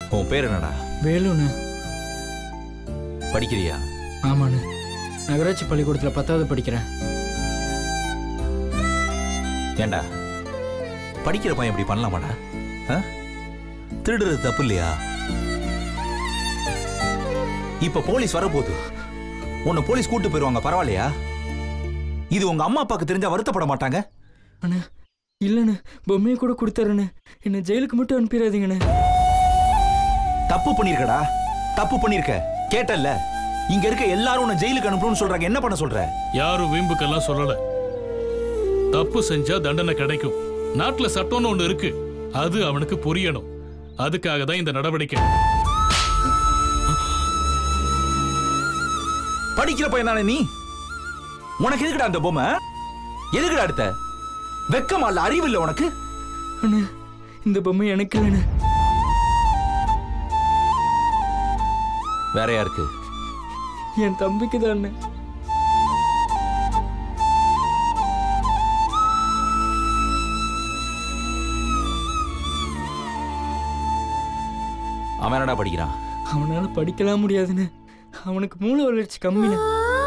உன் பேர் என்னடா வேலுண்ணே படிக்கிறியா ஆமாண்ணே நகராட்சி பள்ளிக்கூடத்தில் பத்தாவது படிக்கிறேன் ஏண்டா படிக்கிற பையன் இப்படி பண்ணலாமாடா ஆ? திருடுறது தப்பு இல்லையா இப்ப போலீஸ் வரப்போகுது உன்னை போலீஸ் கூட்டு போயிருவாங்க பரவாயில்லையா இது உங்க அம்மா அப்பாக்கு தெரிஞ்சா வருத்தப்பட மாட்டாங்க அண்ணே இல்லைண்ணே பொம்மையை கூட கொடுத்துறேண்ணே என்னை ஜெயிலுக்கு மட்டும் அனுப்பிடாதீங்கண்ணே தப்பு பண்ணிருக்கடா தப்பு பண்ணிருக்க கேட்டல்ல இங்க இருக்க எல்லாரும் உன்னை ஜெயிலுக்கு அனுப்பணும்னு சொல்றாங்க என்ன பண்ண சொல்ற யாரும் வீம்புக்கெல்லாம் சொல்லல தப்பு செஞ்சா தண்டனை கிடைக்கும் நாட்டுல சட்டம்னு ஒண்ணு இருக்கு அது அவனுக்கு புரியணும் அதுக்காக தான் இந்த நடவடிக்கை படிக்கிற பையன் தானே நீ உனக்கு எதுக்குடா அந்த பொம்மை எதுக்குடா அடுத்த வெக்கமா இல்ல அறிவு இல்ல உனக்கு அண்ணே இந்த பொம்மை எனக்கு இல்லைண்ணே வேற யாருக்கு என் தம்பிக்கு தானே அவன் என்னடா படிக்கிறான் அவனால படிக்கலாம் முடியாதுண்ணே அவனுக்கு மூளை வளர்ச்சி கம்மிண்ணே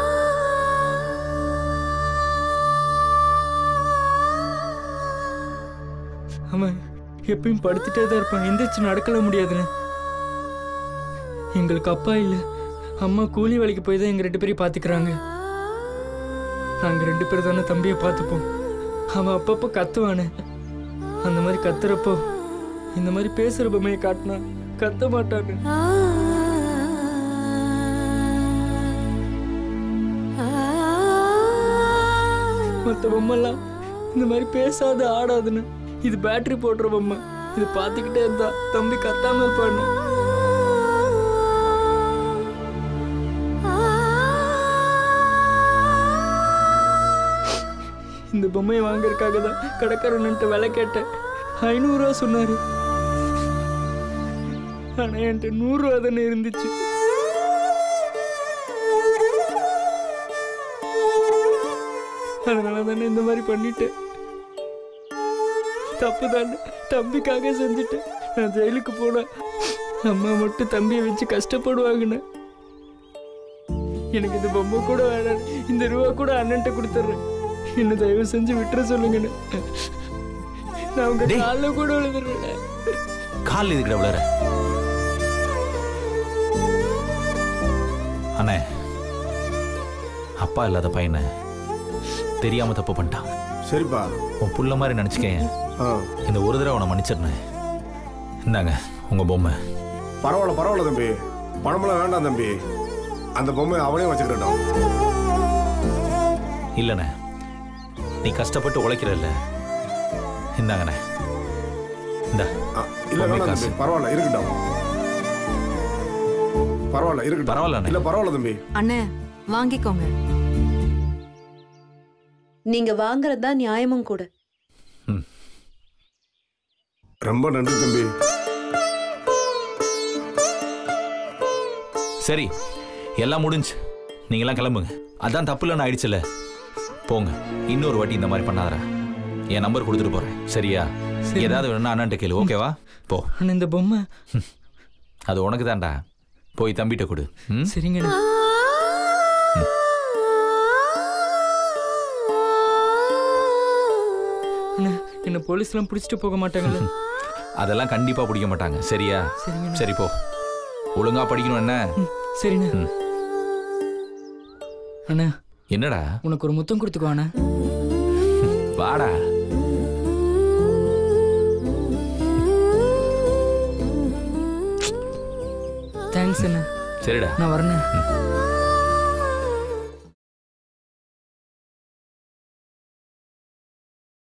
அவன் எப்பயும் படுத்துட்டே தான் இருப்பான் எந்திரிச்சு நடக்கல முடியாதுண்ணே எங்களுக்கு அப்பா இல்லை அம்மா கூலி வேலைக்கு போய் தான் எங்க ரெண்டு பேரையும் பார்த்துக்கிறாங்க நாங்க ரெண்டு பேரும் தானே தம்பியை பார்த்துப்போம் அவன் அப்பப்போ கத்துவானே அந்த மாதிரி கத்துறப்போ இந்த மாதிரி பேசுற பொம்மையை காட்டினா கத்த மாட்டானு மற்ற பொம்மைலாம் இந்த மாதிரி பேசாத ஆடாதுன்னு இது பேட்டரி போடுற பொம்மை இது பார்த்துக்கிட்டே இருந்தா தம்பி கத்தாம இருப்பான்னு இந்த பொம்மையை வாங்கறதுக்காக தான் கடைக்காரன்ட்டு விலை கேட்டேன் ஐநூறுரூவா சொன்னாரு ஆனா என்கிட்ட நூறுரூவா தானே இருந்துச்சு அதனால தானே இந்த மாதிரி பண்ணிட்டேன் தப்பு தானே தம்பிக்காக செஞ்சுட்டேன் நான் ஜெயிலுக்கு போனேன் அம்மா மட்டும் தம்பியை வச்சு கஷ்டப்படுவாங்கண்ணே எனக்கு இந்த பொம்மை கூட வேணாம் இந்த ரூபா கூட அண்ணன்ட்ட கொடுத்துட்றேன் என்ன தயவு செஞ்சு விட்டுற சொல்லுங்கண்ணே நான் உங்க டேய். காலில் கூட விழுதுறேன் கால் எதுக்குடா விளற அண்ணே அப்பா இல்லாத பையனை தெரியாம தப்பு பண்ணிட்டான் சரிப்பா உன் புள்ள மாதிரி நினைச்சுக்கேன் ஆ இந்த ஒரு தடவை அவனை மன்னிச்சிருந்தேன் இந்தாங்க உங்க பொம்மை பரவாயில்ல பரவாயில்ல தம்பி பணமெல்லாம் வேண்டாம் தம்பி அந்த பொம்மை அவனே வச்சுக்கிறட்டும் இல்லைண்ணே நீ கஷ்டப்பட்டு உழைக்கிறல்ல இந்தாங்கண்ணே இந்தா ஆ, இல்ல பொம்மை வேண்டாம் காசு. தம்பி பரவாயில்ல இருக்கட்டும் பரவாயில்ல இருக்கட்டும் பரவாயில்ல அண்ணே. இல்ல பரவாயில்ல தம்பி அண்ணே வாங்கிக்கோங்க நீங்க வாங்குறது தான் நியாயமும் கூட ரொம்ப நன்றி தம்பி சரி எல்லாம் முடிஞ்சு நீங்களாம் கிளம்புங்க அதான் தப்பு இல்லைன்னு ஆயிடுச்சுல போங்க இன்னொரு வாட்டி இந்த மாதிரி பண்ணாதடா என் நம்பர் கொடுத்துட்டு போறேன் சரியா சரி. ஏதாவது வேணும்னா அண்ணன்ட்ட கேளு ஓகேவா போ அண்ணா இந்த பொம்மை அது உனக்கு தான்டா போய் தம்பிட்ட கொடு ம்? சரிங்கண்ணே அண்ணா என்ன போலீஸ்லாம் பிடிச்சிட்டு போக மாட்டாங்கல்ல அதெல்லாம் கண்டிப்பா பிடிக்க மாட்டாங்க சரியா சரிங்கண்ணா சரி போ ஒழுங்கா படிக்கணும் என்ன ம், சரிண்ணே ம். அண்ணா என்னடா உனக்கு ஒரு முத்தம் கொடுத்துக்கோ அண்ணா வாடா தேங்க்ஸ் அண்ணா சரிடா நான் வரேண்ணே